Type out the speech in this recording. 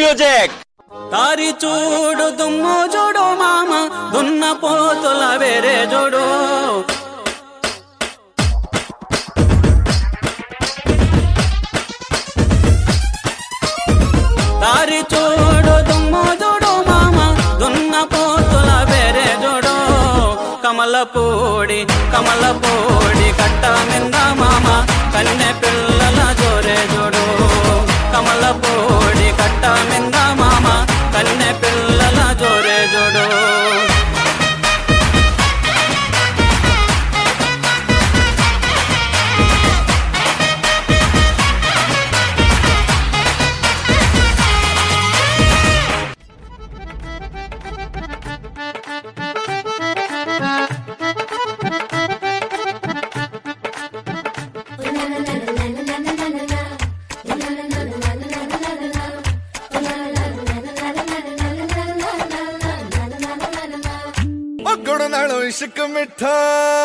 music తారి చూడు దుమ్ము చూడు మామ దున్న పోతుల వేరే చూడు తారి చూడు దుమ్ము చూడు మామ దున్న పోతుల వేరే చూడు కమలపూడి కమలపూడి కట్ట మింద మామ కన్నె పిల్లల జోరే చూడు కమలపూడి కట్ట మింద మామ కన్నె పిల్లల జోరే చూడు ਉਹ ਗੁੜ ਨਾਲੋਂ ਇਸ਼ਕ ਮਿੱਠਾ